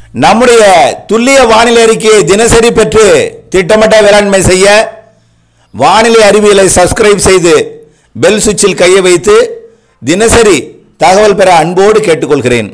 நம்முடைய துல்லிய வானிலை அறிக்கையை தினசரி பெற்று திட்டமிட்ட வேளாண்மை செய்ய வானிலை அறிவியலை சப்ஸ்கிரைப் செய்து பெல் சுவிட்சில் கையை வைத்து தினசரி தகவல் பெற அன்போடு கேட்டுக்கொள்கிறேன்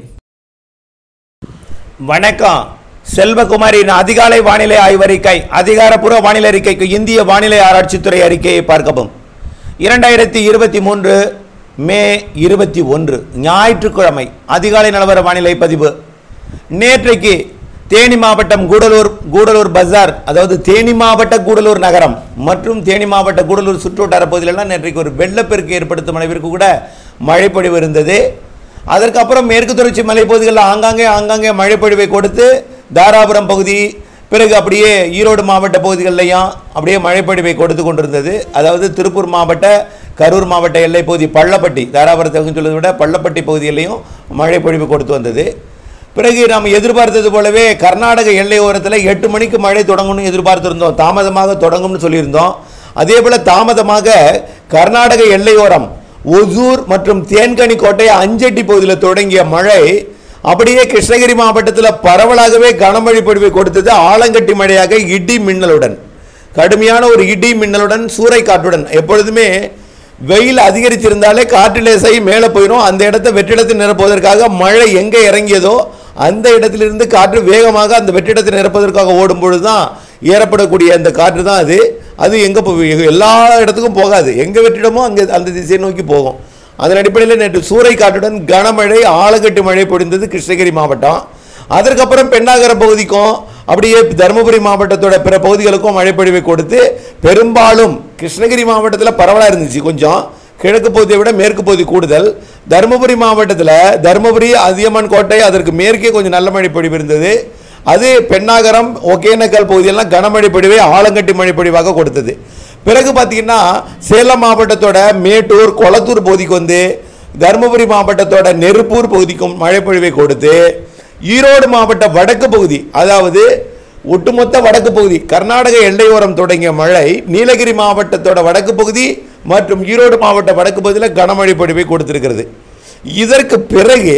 வணக்கம் செல்வகுமாரின் அதிகாலை வானிலை ஆய்வறிக்கை அதிகாரப்பூர்வ வானிலை அறிக்கைக்கு இந்திய வானிலை ஆராய்ச்சித்துறை அறிக்கையை பார்க்கவும் இரண்டாயிரத்தி இருபத்தி மூன்று மே இருபத்தி ஒன்று ஞாயிற்றுக்கிழமை அதிகாலை நிலவர வானிலை பதிவு நேற்றைக்கு தேனி மாவட்டம் கூடலூர் கூடலூர் பஜார் அதாவது தேனி மாவட்ட கூடலூர் நகரம் மற்றும் தேனி மாவட்ட கூடலூர் சுற்றுவட்டார பகுதியிலெல்லாம் நேற்றைக்கு ஒரு வெள்ளப்பெருக்கு ஏற்படுத்தும் அளவிற்கு கூட மழைப்பொழிவு இருந்தது அதற்கப்புறம் மேற்கு தொடர்ச்சி மலைப்பகுதிகளில் ஆங்காங்கே ஆங்காங்கே மழைப்பொழிவை கொடுத்து தாராபுரம் பகுதி பிறகு அப்படியே ஈரோடு மாவட்ட பகுதிகளிலையும் அப்படியே மழைப்பொழிவை கொடுத்து கொண்டிருந்தது அதாவது திருப்பூர் மாவட்ட கரூர் மாவட்ட எல்லைப் பகுதி பள்ளப்பட்டி தாராபுரத்தை சொல்வதை விட பள்ளப்பட்டி பகுதியிலையும் மழைப்பொழிவு கொடுத்து வந்தது பிறகு நாம் எதிர்பார்த்தது போலவே கர்நாடக எல்லை ஓரத்தில் எட்டு மணிக்கு மழை தொடங்கும்னு எதிர்பார்த்திருந்தோம் தாமதமாக தொடங்கும்னு சொல்லியிருந்தோம் அதே போல் தாமதமாக கர்நாடக எல்லையோரம் ஒசூர் மற்றும் தேன்கனி கோட்டை அஞ்செட்டி பகுதியில் தொடங்கிய மழை அப்படியே கிருஷ்ணகிரி மாவட்டத்தில் பரவலாகவே கனமழை பொழிவை கொடுத்தது ஆலங்கட்டி மழையாக இடி மின்னலுடன் கடுமையான ஒரு இடி மின்னலுடன் சூறை காற்றுடன் எப்பொழுதுமே வெயில் அதிகரிச்சிருந்தாலே காற்று லேசாகி மேலே போயிடும் அந்த இடத்த வெற்றிடத்தை நிரப்புவதற்காக மழை எங்கே இறங்கியதோ அந்த இடத்திலிருந்து காற்று வேகமாக அந்த வெற்றிடத்தை நிரப்புவதற்காக ஓடும் பொழுது தான் ஏறப்படக்கூடிய அந்த காற்று தான் அது அது எங்கே போ எல்லா இடத்துக்கும் போகாது எங்கே வெற்றிடமோ அங்கே அந்த திசையை நோக்கி போகும் அதன் அடிப்படையில் நேற்று சூறை காற்றுடன் கனமழை ஆலங்கட்டி மழை பொழிந்தது கிருஷ்ணகிரி மாவட்டம் அதற்கப்புறம் பெண்ணாகர பகுதிக்கும் அப்படியே தருமபுரி மாவட்டத்தோட பிற பகுதிகளுக்கும் மழைப்பொழிவை கொடுத்து பெரும்பாலும் கிருஷ்ணகிரி மாவட்டத்தில் பரவலாக இருந்துச்சு கொஞ்சம் கிழக்கு பகுதியை விட மேற்கு பகுதி கூடுதல் தருமபுரி மாவட்டத்தில் தருமபுரி அதியமான் கோட்டை அதற்கு மேற்கே கொஞ்சம் நல்ல மழை பொழிவு இருந்தது அது பெண்ணாகரம் ஒகேனக்கல் பகுதியெல்லாம் கனமழை பொழிவை ஆலங்கட்டி மழை பொழிவாக கொடுத்தது பிறகு பார்த்தீங்கன்னா சேலம் மாவட்டத்தோட மேட்டூர் கொளத்தூர் பகுதிக்கு வந்து தருமபுரி மாவட்டத்தோட நெருப்பூர் பகுதிக்கும் மழைப்பொழிவை கொடுத்து ஈரோடு மாவட்ட வடக்கு பகுதி அதாவது ஒட்டுமொத்த வடக்கு பகுதி கர்நாடக எல்லையோரம் தொடங்கிய மழை நீலகிரி மாவட்டத்தோட வடக்கு பகுதி மற்றும் ஈரோடு மாவட்ட வடக்கு பகுதியில் கனமழை பொழிவை கொடுத்திருக்கிறது இதற்கு பிறகு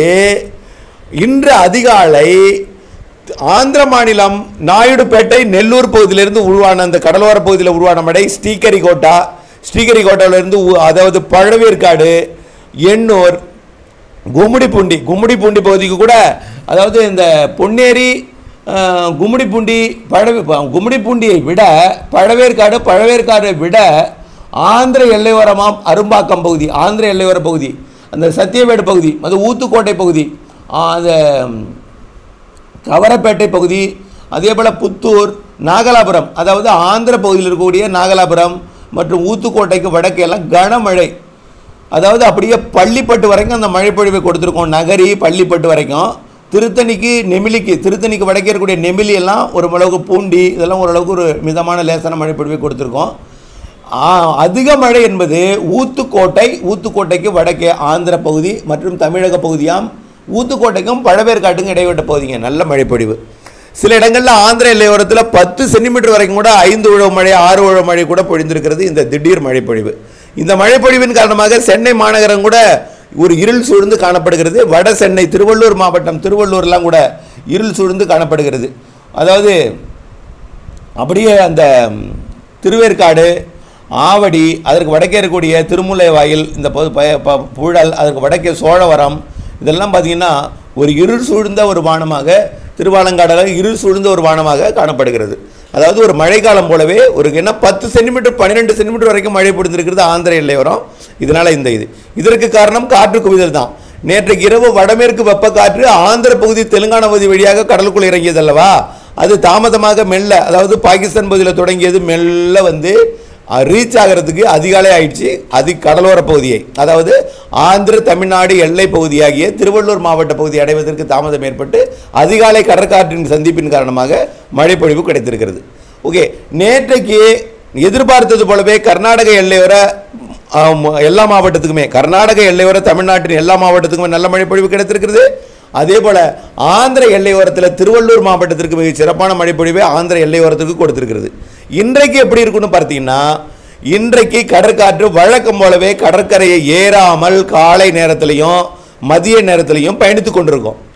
இன்று அதிகாலை ஆந்திர மாநிலம் நாயுடுபேட்டை நெல்லூர் பகுதியிலிருந்து உருவான அந்த கடலோர பகுதியில் உருவான மழை ஸ்ரீகரிகோட்டா ஸ்ரீகரிகோட்டாவிலிருந்து உ- அதாவது பழவேற்காடு எண்ணூர் கும்மிடிப்பூண்டி கும்மிடிப்பூண்டி பகுதிக்கு கூட அதாவது இந்த பொன்னேரி அஹ், கும்மிடிப்பூண்டி பழவே ப- கும்மிடிப்பூண்டியை விட பழவேற்காடு பழவேற்காடை விட ஆந்திர எல்லையோரமாம் அரும்பாக்கம் பகுதி ஆந்திர எல்லையோர பகுதி அந்த சத்தியவேடு பகுதி அது ஊத்துக்கோட்டை பகுதி ஆ, அந்த கவரப்பேட்டை பகுதி அதே போல் புத்தூர் நாகலாபுரம் அதாவது ஆந்திர பகுதியில் இருக்கக்கூடிய நாகலாபுரம் மற்றும் ஊத்துக்கோட்டைக்கு வடக்கே எல்லாம் கனமழை அதாவது அப்படியே பள்ளிப்பட்டு வரைக்கும் அந்த மழைப்பொழிவை கொடுத்துருக்கோம் நகரி பள்ளிப்பட்டு வரைக்கும் திருத்தணிக்கு நெமிலிக்கு திருத்தணிக்கு வடக்கே இருக்கக்கூடிய நெமிலி எல்லாம் ஒரு அளவுக்கு பூண்டி இதெல்லாம் ஓரளவுக்கு ஒரு மிதமான லேசான மழைப்பொழிவை கொடுத்துருக்கோம் ஆ, அதிக மழை என்பது ஊத்துக்கோட்டை ஊத்துக்கோட்டைக்கு வடக்கே ஆந்திர பகுதி மற்றும் தமிழக பகுதியாம் ஊத்துக்கோட்டைக்கும் பழவேற்காட்டுக்கும் இடைப்பட்ட பகுதிங்க நல்ல மழைப்பொழிவு சில இடங்களில் ஆந்திர எல்லையோரத்தில் பத்து சென்டிமீட்டர் வரைக்கும் கூட ஐந்து உழவு மழை ஆறு உழவு மழை கூட பொழிந்திருக்கிறது இந்த திடீர் மழைப்பொழிவு இந்த மழைப்பொழிவின் காரணமாக சென்னை மாநகரம் கூட ஒரு இருள் சூழ்ந்து காணப்படுகிறது வட சென்னை திருவள்ளூர் மாவட்டம் திருவள்ளூர்லாம் கூட இருள் சூழ்ந்து காணப்படுகிறது அதாவது அப்படியே அந்த ம், திருவேற்காடு ஆவடி அதற்கு வடக்கே இருக்கக்கூடிய திருமுல்லை வாயில் இந்த ப- ப- ப- புழல் அதற்கு வடக்கே சோழவரம் இதெல்லாம் பார்த்தீங்கன்னா ஒரு இருள் சூழ்ந்த ஒரு வானமாக திருவாலங்காடில் இருள் சூழ்ந்த ஒரு வானமாக காணப்படுகிறது அதாவது ஒரு மழைக்காலம் போலவே ஒரு என்ன பத்து சென்டிமீட்டர் பன்னிரெண்டு சென்டிமீட்டர் வரைக்கும் மழை பொழிந்திருக்கிறது ஆந்திர எல்லையோரம் இதனால் இந்த இது இதற்கு காரணம் காற்று குவிதல் தான் நேற்றைக்கு இரவு வடமேற்கு வெப்ப காற்று ஆந்திர பகுதி தெலுங்கானா பகுதி வழியாக கடலுக்குள் இறங்கியது அல்லவா அது தாமதமாக மெல்ல அதாவது பாகிஸ்தான் பகுதியில் தொடங்கியது மெல்ல வந்து ரீச் ஆகிறதுக்கு அதிகாலை ஆயிடுச்சு அது கடலோர பகுதியை அதாவது ஆந்திர தமிழ்நாடு எல்லை பகுதியாகிய திருவள்ளூர் மாவட்ட பகுதி அடைவதற்கு தாமதம் ஏற்பட்டு அதிகாலை கடற்காற்றின் சந்திப்பின் காரணமாக மழைப்பொழிவு கிடைத்திருக்கிறது ஓகே நேற்றைக்கு எதிர்பார்த்தது போலவே கர்நாடக எல்லையோர ஆம், எல்லா மாவட்டத்துக்குமே கர்நாடக எல்லையோர தமிழ்நாட்டின் எல்லா மாவட்டத்துக்குமே நல்ல மழைப்பொழிவு கிடைத்திருக்கிறது அதே போல ஆந்திர எல்லையோரத்தில் திருவள்ளூர் மாவட்டத்திற்கு மிக சிறப்பான மழைப்பொழிவை ஆந்திர எல்லையோரத்துக்கு கொடுத்திருக்கிறது இன்றைக்கு எப்படி இருக்குன்னு பார்த்தீங்கன்னா இன்றைக்கு கடற்காற்று வழக்கம் போலவே கடற்கரையை ஏறாமல் காலை நேரத்திலையும் மதிய நேரத்திலையும் பயணித்து கொண்டிருக்கும்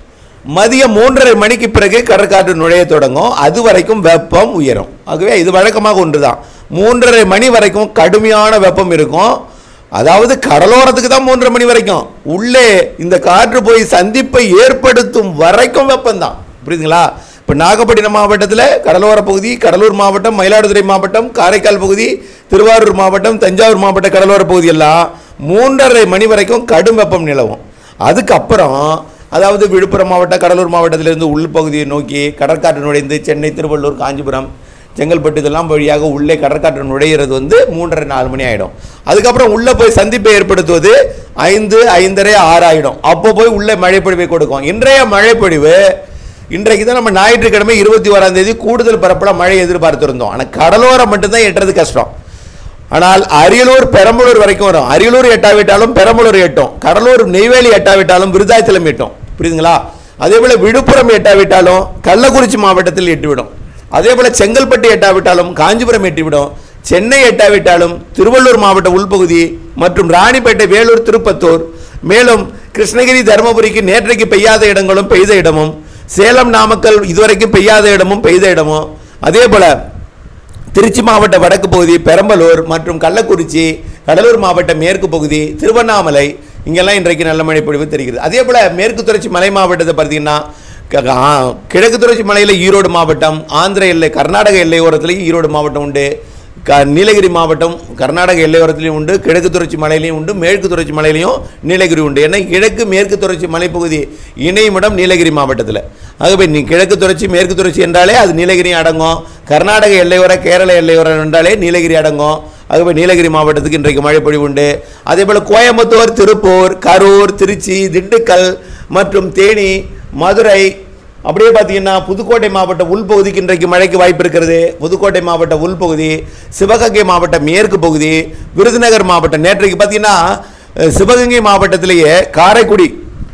மதியம் மூன்றரை மணிக்கு பிறகு கடற்காற்று நுழைய தொடங்கும் அது வரைக்கும் வெப்பம் உயரும் ஆகவே இது வழக்கமாக ஒன்றுதான் மூன்றரை மணி வரைக்கும் கடுமையான வெப்பம் இருக்கும் அதாவது கடலோரத்துக்கு தான் மூன்றரை மணி வரைக்கும் உள்ளே இந்த காற்று போய் சந்திப்பை ஏற்படுத்தும் வரைக்கும் வெப்பம்தான் புரியுதுங்களா இப்போ நாகப்பட்டினம் மாவட்டத்தில் கடலோர பகுதி கடலூர் மாவட்டம் மயிலாடுதுறை மாவட்டம் காரைக்கால் பகுதி திருவாரூர் மாவட்டம் தஞ்சாவூர் மாவட்ட கடலோர பகுதி எல்லாம் மூன்றரை மணி வரைக்கும் கடும் வெப்பம் நிலவும் அதுக்கப்புறம் அதாவது விழுப்புரம் மாவட்டம் கடலூர் மாவட்டத்திலிருந்து உள்பகுதியை நோக்கி கடற்காற்று நுழைந்து சென்னை திருவள்ளூர் காஞ்சிபுரம் செங்கல்பட்டு இதெல்லாம் வழியாக உள்ளே கடற்காற்று நுழையிறது வந்து மூன்றரை நாலு மணி ஆகிடும் அதுக்கப்புறம் உள்ளே போய் சந்திப்பை ஏற்படுத்துவது ஐந்து ஐந்தரை ஆறு ஆகிடும் அப்போ போய் உள்ளே மழைப்பொழிவை கொடுக்கும் இன்றைய மழைப்பொழிவு இன்றைக்கு தான் நம்ம ஞாயிற்றுக்கிழமை இருபத்தி ஓராம் தேதி கூடுதல் பரப்பில் மழை எதிர்பார்த்திருந்தோம் ஆனால் கடலோரம் மட்டும்தான் எட்டுறது கஷ்டம் ஆனால் அரியலூர் பெரம்பலூர் வரைக்கும் வரும் அரியலூர் எட்டாவிட்டாலும் பெரம்பலூர் எட்டும் கடலூர் நெய்வேலி எட்டாவிட்டாலும் விருதாச்சலம் எட்டும் புரியுதுங்களா அதே போல விழுப்புரம் எட்டாவிட்டாலும் கள்ளக்குறிச்சி மாவட்டத்தில் எட்டிவிடும் அதே போல செங்கல்பட்டு எட்டாவிட்டாலும் காஞ்சிபுரம் எட்டிவிடும் சென்னை எட்டாவிட்டாலும் திருவள்ளூர் மாவட்ட உள்பகுதி மற்றும் ராணிப்பேட்டை வேலூர் திருப்பத்தூர் மேலும் கிருஷ்ணகிரி தருமபுரிக்கு நேற்றைக்கு பெய்யாத இடங்களும் பெய்த இடமும் சேலம் நாமக்கல் இதுவரைக்கும் பெய்யாத இடமும் பெய்த இடமும் அதே போல திருச்சி மாவட்ட வடக்கு பகுதி பெரம்பலூர் மற்றும் கள்ளக்குறிச்சி கடலூர் மாவட்ட மேற்கு பகுதி திருவண்ணாமலை இங்கெல்லாம் இன்றைக்கு நல்ல மழை பொழிவு தெரிகிறது அதே போல் மேற்கு தொடர்ச்சி மலை மாவட்டத்தை பார்த்தீங்கன்னா க- க- ஆ, கிழக்கு தொடர்ச்சி மலையில் ஈரோடு மாவட்டம் ஆந்திர எல்லை கர்நாடக எல்லையோரத்துலையும் ஈரோடு மாவட்டம் உண்டு க நீலகிரி மாவட்டம் கர்நாடக எல்லையோரத்துலையும் உண்டு கிழக்கு தொடர்ச்சி மலையிலையும் உண்டு மேற்கு தொடர்ச்சி மலையிலையும் நீலகிரி உண்டு ஏன்னா கிழக்கு மேற்கு தொடர்ச்சி மலைப்பகுதி இணையும் இடம் நீலகிரி மாவட்டத்தில் ஆகவே நீ கிழக்கு தொடர்ச்சி மேற்கு தொடர்ச்சி என்றாலே அது நீலகிரி அடங்கும் கர்நாடக எல்லையோர கேரள எல்லையோர என்றாலே நீலகிரி அடங்கும் ஆகவே நீலகிரி மாவட்டத்துக்கு இன்றைக்கு மழை பொழிவு உண்டு அதே போல் கோயம்புத்தூர் திருப்பூர் கரூர் திருச்சி திண்டுக்கல் மற்றும் தேனி மதுரை அப்படியே பார்த்தீங்கன்னா புதுக்கோட்டை மாவட்ட உள்பகுதிக்கு இன்றைக்கு மழைக்கு வாய்ப்பு இருக்கிறது புதுக்கோட்டை மாவட்ட உள்பகுதி சிவகங்கை மாவட்ட மேற்கு பகுதி விருதுநகர் மாவட்டம் நேற்றைக்கு பார்த்தீங்கன்னா அஹ், சிவகங்கை மாவட்டத்திலேயே காரைக்குடி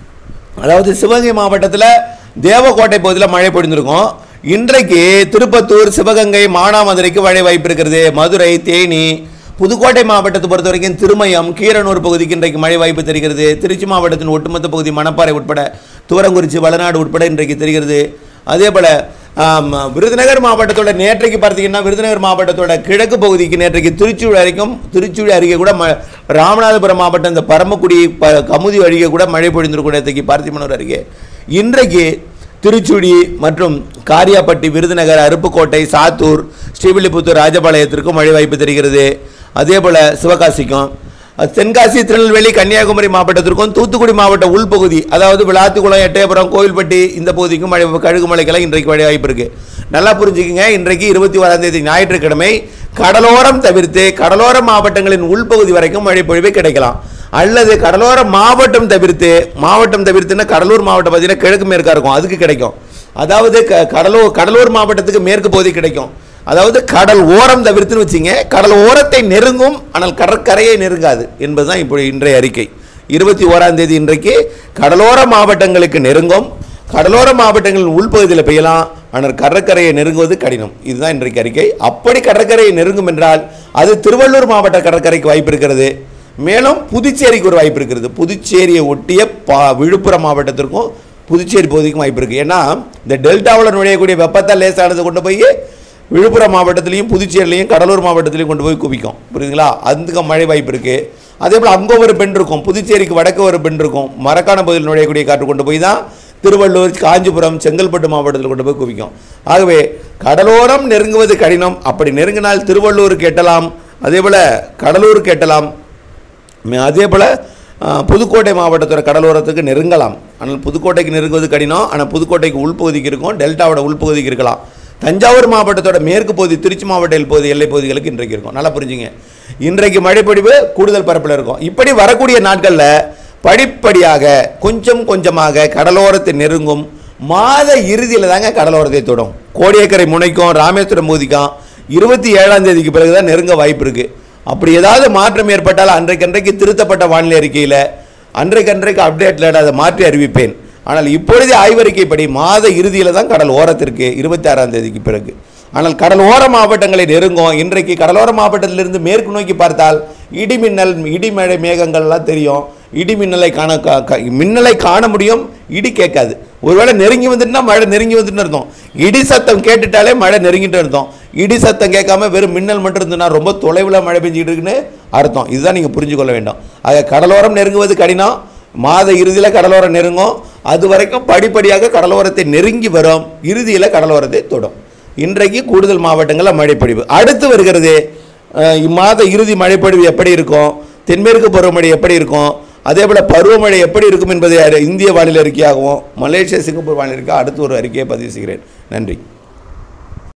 அதாவது சிவகங்கை மாவட்டத்தில் தேவக்கோட்டை பகுதியில் மழை பொழிந்திருக்கும் இன்றைக்கு திருப்பத்தூர் சிவகங்கை மானாமதுரைக்கு மழை வாய்ப்பு இருக்கிறது மதுரை தேனி புதுக்கோட்டை மாவட்டத்தை பொறுத்த வரைக்கும் திருமயம் கீரனூர் பகுதிக்கு இன்றைக்கு மழை வாய்ப்பு தெரிகிறது திருச்சி மாவட்டத்தின் ஒட்டுமொத்த பகுதி மணப்பாறை உட்பட தூரங்குறிச்சி வளநாடு உட்பட இன்றைக்கு தெரிகிறது அதே போல் ஆம், விருதுநகர் மாவட்டத்தோட நேற்றைக்கு பார்த்தீங்கன்னா விருதுநகர் மாவட்டத்தோட கிழக்கு பகுதிக்கு நேற்றைக்கு திருச்சூர் வரைக்கும் திருச்சூர் அருகே கூட ம ராமநாதபுரம் மாவட்டம் இந்த பரமக்குடி ப கமுதி அருகே கூட மழை பொழிந்திருக்கும் நேற்றைக்கு பார்த்திபனூர் அருகே இன்றைக்கு திருச்சுடி மற்றும் காரியாப்பட்டி விருதுநகர் அருப்புக்கோட்டை சாத்தூர் ஸ்ரீவில்லிபுத்தூர் ராஜபாளையத்திற்கும் மழை வாய்ப்பு தெரிகிறது அதே போல் சிவகாசிக்கும் அஹ், தென்காசி திருநெல்வேலி கன்னியாகுமரி மாவட்டத்திற்கும் தூத்துக்குடி மாவட்ட உள்பகுதி அதாவது விளாத்துக்குளம் எட்டயபுரம் கோவில்பட்டி இந்த பகுதிக்கும் மழை கழுகுமலைக்கெல்லாம் இன்றைக்கு மழை வாய்ப்பு இருக்கு நல்லா புரிஞ்சுக்கங்க இன்றைக்கு இருபத்தி ஓராம் தேதி ஞாயிற்றுக்கிழமை கடலோரம் தவிர்த்து கடலோர மாவட்டங்களின் உள்பகுதி வரைக்கும் மழை பொழிவு கிடைக்கலாம் அல்லது கடலோர மாவட்டம் தவிர்த்து மாவட்டம் தவிர்த்துன்னா கடலூர் மாவட்டம் பார்த்தீங்கன்னா கிழக்கு மேற்கா இருக்கும் அதுக்கு கிடைக்கும் அதாவது க- கடலூர் கடலூர் மாவட்டத்துக்கு மேற்கு பகுதி கிடைக்கும் அதாவது கடல் ஓரம் தவிர்த்துன்னு வச்சிங்க கடல் ஓரத்தை நெருங்கும் ஆனால் கடற்கரையை நெருங்காது என்பதுதான் இப்போ இன்றைய அறிக்கை இருபத்தி ஓராம் தேதி இன்றைக்கு கடலோர மாவட்டங்களுக்கு நெருங்கும் கடலோர மாவட்டங்களின் உள்பகுதியில் பெய்யலாம் ஆனால் கடற்கரையை நெருங்குவது கடினம் இதுதான் இன்றைக்கு அறிக்கை அப்படி கடற்கரையை நெருங்கும் என்றால் அது திருவள்ளூர் மாவட்ட கடற்கரைக்கு வாய்ப்பு இருக்கிறது மேலும் புதுச்சேரிக்கு ஒரு வாய்ப்பு இருக்கிறது புதுச்சேரியை ஒட்டிய பா விழுப்புரம் மாவட்டத்திற்கும் புதுச்சேரி பகுதிக்கும் வாய்ப்பு இருக்குது ஏன்னா இந்த டெல்டாவில் நுழையக்கூடிய வெப்பத்தால் லேசானதை கொண்டு போய் விழுப்புரம் மாவட்டத்திலையும் புதுச்சேரிலையும் கடலூர் மாவட்டத்திலையும் கொண்டு போய் குவிக்கும் புரியுதுங்களா அதுக்கு மழை வாய்ப்பு இருக்குது அதே போல் அங்கே ஒரு பெண் இருக்கும் புதுச்சேரிக்கு வடக்கு ஒரு பெண் இருக்கும் மரக்கான பகுதியில் நுழையக்கூடிய காற்று கொண்டு போய் தான் திருவள்ளூர் காஞ்சிபுரம் செங்கல்பட்டு மாவட்டத்தில் கொண்டு போய் குவிக்கும் ஆகவே கடலோரம் நெருங்குவது கடினம் அப்படி நெருங்கினால் திருவள்ளூருக்கு எட்டலாம் அதே போல் கடலூருக்கு எட்டலாம் மே- அதே போல் புதுக்கோட்டை மாவட்டத்தோட கடலோரத்துக்கு நெருங்கலாம் ஆனால் புதுக்கோட்டைக்கு நெருங்குவது கடினம் ஆனால் புதுக்கோட்டைக்கு உள்பகுதிக்கு இருக்கும் டெல்டாவோட உள்பகுதிக்கு இருக்கலாம் தஞ்சாவூர் மாவட்டத்தோட மேற்கு பகுதி திருச்சி மாவட்ட பகுதி எல்லை பகுதிகளுக்கு இன்றைக்கு இருக்கும் நல்லா புரிஞ்சுங்க இன்றைக்கு மழைப்பொழிவு கூடுதல் பரப்பில் இருக்கும் இப்படி வரக்கூடிய நாட்களில் படிப்படியாக கொஞ்சம் கொஞ்சமாக கடலோரத்தை நெருங்கும் மாத இறுதியில் தாங்க கடலோரத்தை தொடும் கோடியக்கரை முனைக்கும் ராமேஸ்வரம் பகுதிக்கும் இருபத்தி ஏழாம் தேதிக்கு பிறகு தான் நெருங்க வாய்ப்பு இருக்குது அப்படி ஏதாவது மாற்றம் ஏற்பட்டால் அன்றைக்கன்றைக்கு திருத்தப்பட்ட வானிலை அறிக்கையில் அன்றைக்கன்றைக்கு அப்டேட்டில் அதை மாற்றி அறிவிப்பேன் ஆனால் இப்பொழுது ஆய்வறிக்கைப்படி மாத இறுதியில் தான் கடல் ஓரத்திற்கு இருபத்தி ஆறாம் தேதிக்கு பிறகு ஆனால் கடல் ஓர மாவட்டங்களை நெருங்கும் இன்றைக்கு கடலோர மாவட்டத்திலிருந்து மேற்கு நோக்கி பார்த்தால் இடி மின்னல் இடி மழை மேகங்கள்லாம் தெரியும் இடி மின்னலை காண கா- கா- மின்னலை காண முடியும் இடி கேட்காது ஒருவேளை நெருங்கி வந்துட்டுனா மழை நெருங்கி வந்துட்டுன்னு அர்த்தம் இடி சத்தம் கேட்டுட்டாலே மழை நெருங்கிட்டு அர்த்தம் இடி சத்தம் கேட்காம வெறும் மின்னல் மட்டும் இருந்ததுன்னா ரொம்ப தொலைவில் மழை பெஞ்சிட்டு இருக்குன்னு அர்த்தம் இதுதான் நீங்கள் புரிஞ்சு கொள்ள வேண்டும் ஆக கடலோரம் நெருங்குவது கடினம் மாத இறுதியில் கடலோரம் நெருங்கும் அது வரைக்கும் படிப்படியாக கடலோரத்தை நெருங்கி வரும் இறுதியில் கடலோரத்தை தொடும் இன்றைக்கு கூடுதல் மாவட்டங்களில் மழைப்பொழிவு அடுத்து வருகிறது அஹ், இம்மாத இறுதி மழைப்பொழிவு எப்படி இருக்கும் தென்மேற்கு பருவமழை எப்படி இருக்கும் அதே போல் பருவமழை எப்படி இருக்கும் என்பதை அறி- இந்திய வானிலை அறிக்கையாகவும் மலேசியா சிங்கப்பூர் வானிலை அறிக்கை அடுத்து ஒரு அறிக்கையை பதிவு செய்கிறேன் நன்றி